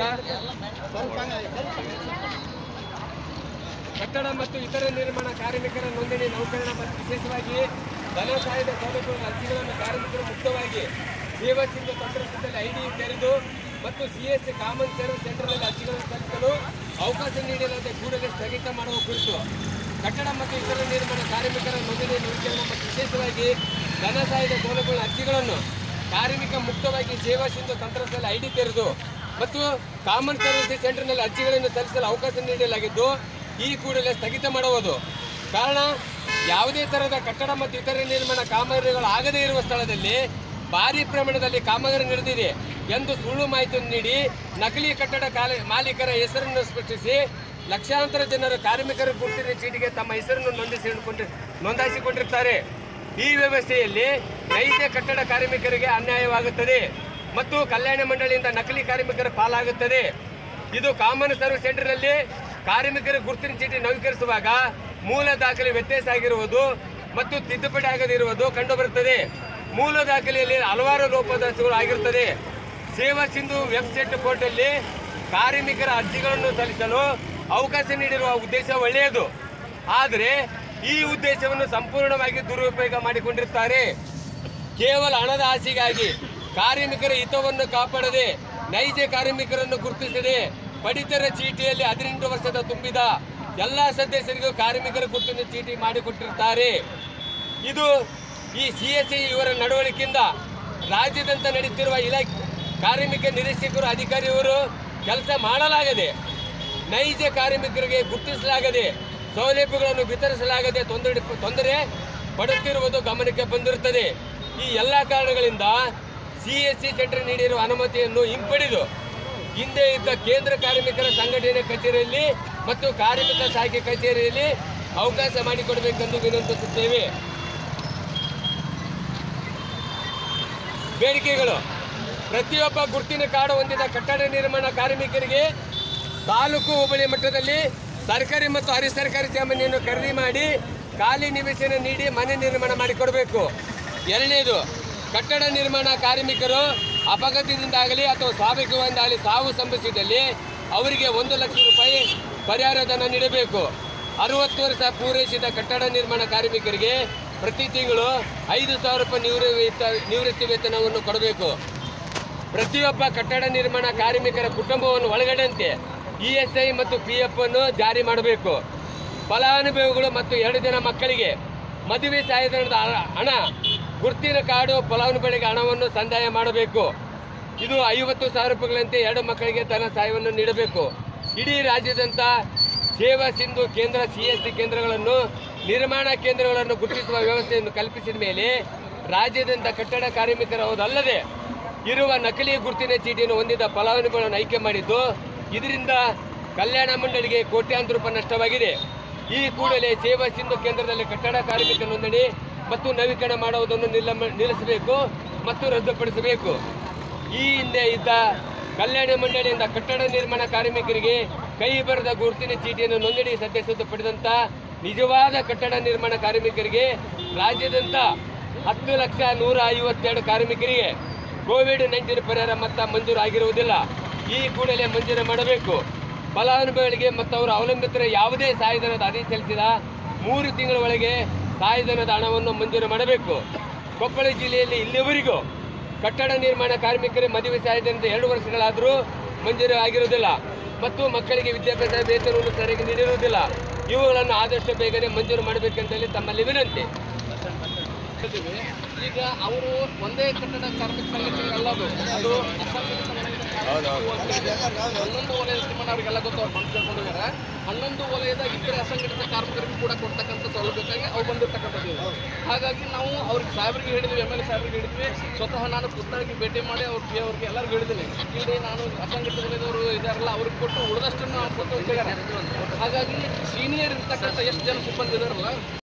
ಕಟ್ಟಡ ಮತ್ತು ಇತರ ನಿರ್ಮಾಣ ಕಾರ್ಮಿಕರ ನೋಂದಣಿ ನೌಕರರ ಮತ್ತು ವಿಶೇಷವಾಗಿ ಧನ ಸಹಾಯದ ಸೌಲಭ್ಯಗಳ ಅರ್ಜಿಗಳನ್ನು ಕಾರ್ಮಿಕರು ಮುಕ್ತವಾಗಿ ಸೇವಾ ಸಿಂಧು ತಂತ್ರಜ್ಞಾನದಲ್ಲಿ ಐಡಿ ತೆರೆದು ಮತ್ತು ಸಿಎಸ್ ಕಾಮನ್ ಸರ್ವಿಸ್ ಸೆಂಟರ್ನಲ್ಲಿ ಅರ್ಜಿಗಳನ್ನು ಸಲ್ಲಿಸಲು ಅವಕಾಶ ನೀಡಲಾದ ಕೂಡಲೇ ಸ್ಥಗಿತ ಮಾಡುವ ಕುರಿತು ಕಟ್ಟಡ ಮತ್ತು ಇತರ ನಿರ್ಮಾಣ ಕಾರ್ಮಿಕರ ನೋಂದಣಿ ನವೀಕರಣ ಮತ್ತು ವಿಶೇಷವಾಗಿ ಧನ ಸಹಾಯದ ಸೌಲಭ್ಯಗಳ ಅರ್ಜಿಗಳನ್ನು ಕಾರ್ಮಿಕ ಮುಕ್ತವಾಗಿ ಸೇವಾ ಸಿಂಧು ತಂತ್ರಜ್ಞಾನದಲ್ಲಿ ಐಡಿ ತೆರೆದು ಮತ್ತು ಕಾಮನ್ ಸರ್ವಿಸ್ ಸೆಂಟರ್ನಲ್ಲಿ ಅರ್ಜಿಗಳನ್ನು ಸಲ್ಲಿಸಲು ಅವಕಾಶ ನೀಡಲಾಗಿದ್ದು ಈ ಕೂಡಲೇ ಸ್ಥಗಿತ ಮಾಡುವುದು ಕಾರಣ ಯಾವುದೇ ತರಹದ ಕಟ್ಟಡ ಮತ್ತು ಇತರೆ ನಿರ್ಮಾಣ ಕಾಮಗಾರಿಗಳು ಆಗದೇ ಇರುವ ಸ್ಥಳದಲ್ಲಿ ಭಾರಿ ಪ್ರಮಾಣದಲ್ಲಿ ಕಾಮಗಾರಿ ನಡೆದಿದೆ ಎಂದು ಸುಳ್ಳು ಮಾಹಿತಿಯನ್ನು ನೀಡಿ ನಕಲಿ ಕಟ್ಟಡ ಕಾಲ ಮಾಲೀಕರ ಹೆಸರನ್ನು ಸ್ಪಷ್ಟಿಸಿ ಲಕ್ಷಾಂತರ ಜನರು ಕಾರ್ಮಿಕರ ಗುರುತಿನ ಚೀಟಿಗೆ ತಮ್ಮ ಹೆಸರನ್ನು ನೋಂದಾಯಿಸಿಕೊಂಡು ನೋಂದಾಯಿಸಿಕೊಂಡಿರ್ತಾರೆ ಈ ವ್ಯವಸ್ಥೆಯಲ್ಲಿ ನೈಜ ಕಟ್ಟಡ ಕಾರ್ಮಿಕರಿಗೆ ಅನ್ಯಾಯವಾಗುತ್ತದೆ ಮತ್ತು ಕಲ್ಯಾಣ ಮಂಡಳಿಯಿಂದ ನಕಲಿ ಕಾರ್ಮಿಕರ ಪಾಲಾಗುತ್ತದೆ ಇದು ಕಾಮನ್ ಸರ್ವಿಸ್ ಸೆಂಟರ್ನಲ್ಲಿ ಕಾರ್ಮಿಕರ ಗುರುತಿನ ಚೀಟಿ ನವೀಕರಿಸುವಾಗ ಮೂಲ ದಾಖಲೆ ವ್ಯತ್ಯಾಸ ಆಗಿರುವುದು ಮತ್ತು ತಿದ್ದುಪಡಿ ಆಗದಿರುವುದು ಕಂಡುಬರುತ್ತದೆ ಮೂಲ ದಾಖಲೆಯಲ್ಲಿ ಹಲವಾರು ಲೋಪದೋಷಗಳು ಆಗಿರುತ್ತದೆ ಸೇವಾ ಸಿಂಧು ವೆಬ್ಸೈಟ್ ಪೋರ್ಟಲ್ಲಿ ಕಾರ್ಮಿಕರ ಅರ್ಜಿಗಳನ್ನು ಸಲ್ಲಿಸಲು ಅವಕಾಶ ನೀಡಿರುವ ಉದ್ದೇಶ ಒಳ್ಳೆಯದು ಆದರೆ ಈ ಉದ್ದೇಶವನ್ನು ಸಂಪೂರ್ಣವಾಗಿ ದುರುಪಯೋಗ ಮಾಡಿಕೊಂಡಿರುತ್ತಾರೆ ಕೇವಲ ಹಣದ ಆಸೆಗಾಗಿ ಕಾರ್ಮಿಕರ ಹಿತವನ್ನು ಕಾಪಾಡದೆ ನೈಜ ಕಾರ್ಮಿಕರನ್ನು ಗುರುತಿಸದೆ ಪಡಿತರ ಚೀಟಿಯಲ್ಲಿ ಹದಿನೆಂಟು ವರ್ಷದ ತುಂಬಿದ ಎಲ್ಲ ಸದಸ್ಯರಿಗೂ ಕಾರ್ಮಿಕರ ಗುರುತಿನ ಚೀಟಿ ಮಾಡಿಕೊಟ್ಟಿರುತ್ತಾರೆ ಇದು ಈ ಸಿ ಎಸ್ ಐ ಇವರ ನಡವಳಿಕೆಯಿಂದ ರಾಜ್ಯದಂತ ನಡೆಯುತ್ತಿರುವ ಇಲಾಖೆ ಕಾರ್ಮಿಕ ನಿರೀಕ್ಷಕರು ಅಧಿಕಾರಿಯವರು ಕೆಲಸ ಮಾಡಲಾಗದೆ ನೈಜ ಕಾರ್ಮಿಕರಿಗೆ ಗುರುತಿಸಲಾಗದೆ ಸೌಲಭ್ಯಗಳನ್ನು ವಿತರಿಸಲಾಗದೆ ತೊಂದರೆ ತೊಂದರೆ ಪಡುತ್ತಿರುವುದು ಗಮನಕ್ಕೆ ಬಂದಿರುತ್ತದೆ ಈ ಎಲ್ಲ ಕಾರಣಗಳಿಂದ ಸಿ ಎಸ್ ಸಿ ಸೆಂಟರ್ ನೀಡಿರುವ ಅನುಮತಿಯನ್ನು ಹಿಂಪಡೆದು ಹಿಂದೆ ಇದ್ದ ಕೇಂದ್ರ ಕಾರ್ಮಿಕರ ಸಂಘಟನೆ ಕಚೇರಿಯಲ್ಲಿ ಮತ್ತು ಕಾರ್ಮಿಕ ಶಾಖೆ ಕಚೇರಿಯಲ್ಲಿ ಅವಕಾಶ ಮಾಡಿಕೊಡಬೇಕೆಂದು ವಿನಂತಿಸುತ್ತೇವೆ ಬೇಡಿಕೆಗಳು ಪ್ರತಿಯೊಬ್ಬ ಗುರುತಿನ ಕಾರ್ಡು ಹೊಂದಿದ ಕಟ್ಟಡ ನಿರ್ಮಾಣ ಕಾರ್ಮಿಕರಿಗೆ ತಾಲೂಕು ಹೋಬಳಿ ಮಟ್ಟದಲ್ಲಿ ಸರ್ಕಾರಿ ಮತ್ತು ಅರೆ ಸರ್ಕಾರಿ ಜಮೀನನ್ನು ಖರೀದಿ ಮಾಡಿ ಖಾಲಿ ನಿವೇಶನ ನೀಡಿ ಮನೆ ನಿರ್ಮಾಣ ಮಾಡಿಕೊಡಬೇಕು ಎರಡನೇದು ಕಟ್ಟಡ ನಿರ್ಮಾಣ ಕಾರ್ಮಿಕರು ಅಪಘಾತದಿಂದಾಗಲಿ ಅಥವಾ ಸ್ವಾಭಾವಿಕದಿಂದಾಗಲಿ ಸಾವು ಸಂಭವಿಸಿದಲ್ಲಿ ಅವರಿಗೆ ಒಂದು ಲಕ್ಷ ರೂಪಾಯಿ ಪರಿಹಾರ ಧನ ನೀಡಬೇಕು ಅರವತ್ತು ವರ್ಷ ಪೂರೈಸಿದ ಕಟ್ಟಡ ನಿರ್ಮಾಣ ಕಾರ್ಮಿಕರಿಗೆ ಪ್ರತಿ ತಿಂಗಳು ಐದು ಸಾವಿರ ರೂಪಾಯಿ ನಿವೃತ್ತಿ ನಿವೃತ್ತಿ ವೇತನವನ್ನು ಕೊಡಬೇಕು ಪ್ರತಿಯೊಬ್ಬ ಕಟ್ಟಡ ನಿರ್ಮಾಣ ಕಾರ್ಮಿಕರ ಕುಟುಂಬವನ್ನು ಒಳಗಡಂತೆ ಇ ಎಸ್ ಐ ಮತ್ತು ಪಿ ಎಫ್ ಅನ್ನು ಜಾರಿ ಮಾಡಬೇಕು ಫಲಾನುಭವಿಗಳು ಮತ್ತು ಎರಡು ಜನ ಮಕ್ಕಳಿಗೆ ಮದುವೆ ಸಹಾಯಧನದ ಹಣ- ಹಣ ಗುರುತಿನ ಕಾರ್ಡು ಫಲಾನುಭವಿಗಳಿಗೆ ಹಣವನ್ನು ಸಂದಾಯ ಮಾಡಬೇಕು ಇದು ಐವತ್ತು ಸಾವಿರ ರೂಪಾಯಿಗಳಂತೆ ಎರಡು ಮಕ್ಕಳಿಗೆ ಧನ ಸಹಾಯವನ್ನು ನೀಡಬೇಕು ಇಡೀ ರಾಜ್ಯದಂತ ಸೇವಾ ಸಿಂಧು ಕೇಂದ್ರ ಸಿ ಎಸ್ ಸಿ ಕೇಂದ್ರಗಳನ್ನು ನಿರ್ಮಾಣ ಕೇಂದ್ರಗಳನ್ನು ಗುರುತಿಸುವ ವ್ಯವಸ್ಥೆಯನ್ನು ಕಲ್ಪಿಸಿದ ಮೇಲೆ ರಾಜ್ಯದಂತ ಕಟ್ಟಡ ಕಾರ್ಮಿಕರಲ್ಲದೆ ಇರುವ ನಕಲಿ ಗುರುತಿನ ಚೀಟಿಯನ್ನು ಹೊಂದಿದ ಫಲಾನುಭವಿಗಳನ್ನು ಆಯ್ಕೆ ಮಾಡಿದ್ದು ಇದರಿಂದ ಕಲ್ಯಾಣ ಮಂಡಳಿಗೆ ಕೋಟ್ಯಾಂತರ ರೂಪಾಯಿ ನಷ್ಟವಾಗಿದೆ ಈ ಕೂಡಲೇ ಸೇವಾ ಸಿಂಧು ಕೇಂದ್ರದಲ್ಲಿ ಕಟ್ಟಡ ಕಾರ್ಮಿಕ ನೋಂದಣಿ ಮತ್ತು ನವೀಕರಣ ಮಾಡುವುದನ್ನು ನಿಲ್ಲ ನಿಲ್ಲಿಸಬೇಕು ಮತ್ತು ರದ್ದುಪಡಿಸಬೇಕು ಈ ಹಿಂದೆ ಇದ್ದ ಕಲ್ಯಾಣ ಮಂಡಳಿಯಿಂದ ಕಟ್ಟಡ ನಿರ್ಮಾಣ ಕಾರ್ಮಿಕರಿಗೆ ಕೈ ಬರೆದ ಗುರುತಿನ ಚೀಟಿಯನ್ನು ನೋಂದಣಿ ಸದಸ್ಯತ್ವ ಪಡೆದಂತ ನಿಜವಾದ ಕಟ್ಟಡ ನಿರ್ಮಾಣ ಕಾರ್ಮಿಕರಿಗೆ ರಾಜ್ಯದಂತ ಹತ್ತು ಲಕ್ಷ ನೂರ ಐವತ್ತೆರಡು ಕಾರ್ಮಿಕರಿಗೆ ಕೋವಿಡ್ ನೈನ್ಟೀನ್ ಪರಿಹಾರ ಮೊತ್ತ ಮಂಜೂರು ಆಗಿರುವುದಿಲ್ಲ ಈ ಕೂಡಲೇ ಮಂಜೂರು ಮಾಡಬೇಕು ಫಲಾನುಭವಿಗಳಿಗೆ ಮತ್ತು ಅವರ ಅವಲಂಬಿತರ ಯಾವುದೇ ಸಹಾಯಧನದ ಅರ್ಜಿ ಸಲ್ಲಿಸಿದ ಮೂರು ತಿಂಗಳ ಒಳಗೆ ಸಹಾಯಧನದ ಹಣವನ್ನು ಮಂಜೂರು ಮಾಡಬೇಕು ಕೊಪ್ಪಳ ಜಿಲ್ಲೆಯಲ್ಲಿ ಇಲ್ಲಿವರೆಗೂ ಕಟ್ಟಡ ನಿರ್ಮಾಣ ಕಾರ್ಮಿಕರ ಮದುವೆ ಸಹಾಯಧನದ ಎರಡು ವರ್ಷಗಳಾದರೂ ಮಂಜೂರು ಆಗಿರುವುದಿಲ್ಲ ಮತ್ತು ಮಕ್ಕಳಿಗೆ ವಿದ್ಯಾಭ್ಯಾಸ ವೇತನವನ್ನು ಸರಿಯಾಗಿ ನೀಡಿರುವುದಿಲ್ಲ ಇವುಗಳನ್ನು ಆದಷ್ಟು ಬೇಗನೆ ಮಂಜೂರು ಮಾಡಬೇಕಂತೇಳಿ ತಮ್ಮಲ್ಲಿ ವಿನಂತಿ ಹೇಳ್ತೀವಿ. ಈಗ ಅವರು ಒಂದೇ ಕಟ್ಟಡ ಕಾರ್ಮಿಕ ಸಂಘಟನೆ ಅಲ್ಲದು ಅದು ಅಸಂಘಟಿತ ವಲಯದ ಕಾರ್ಮಿಕರು ಹನ್ನೊಂದು ವಲಯದ ಶ್ರೀಮಂತ ಅವರಿಗೆಲ್ಲ ಗೊತ್ತು ಅವ್ರು ಬಂದು ಕೇಳ್ಕೊಂಡು ಹೋಗ್ಯಾರ ಹನ್ನೊಂದು ವಲಯದ ಇತರೆ ಅಸಂಘಟಿತ ಕಾರ್ಮಿಕರಿಗೂ ಕೂಡ ಕೊಡ್ತಕ್ಕಂಥ ಸೌಲಭ್ಯಕ್ಕಾಗಿ ಅವು ಬಂದಿರ್ತಕ್ಕಂಥದ್ದು ಇವು. ಹಾಗಾಗಿ ನಾವು ಅವ್ರಿಗೆ ಸಾಹೇಬರಿಗೆ ಹೇಳಿದ್ವಿ ಎಮ್ ಎಲ್ ಎ ಸಾಹೇಬರಿಗೆ ಹೇಳಿದ್ವಿ ಸ್ವತಃ ನಾನು ಖುದ್ದಾಗಿ ಭೇಟಿ ಮಾಡಿ ಅವ್ರ ಪಿ ಅವ್ರಿಗೆ ಎಲ್ಲರಿಗೂ ಹೇಳಿದ್ದೀನಿ ಇಲ್ಲಿ ನಾನು ಅಸಂಘಟಿತ ವಲಯದವರು ಇದಾರಲ್ಲ ಅವ್ರಿಗೆ ಕೊಟ್ಟು ಉಳಿದಷ್ಟನ್ನು ನಾವು ಕೊಟ್ಟು ಹೋಗ್ತಿದ್ದಾರೆ ಹಾಗಾಗಿ ಸೀನಿಯರ್ ಇರ್ತಕ್ಕಂಥ ಎಷ್ಟು ಜನ ಸಿಬ್ಬಂದಿ ಇದಾರಲ್ಲ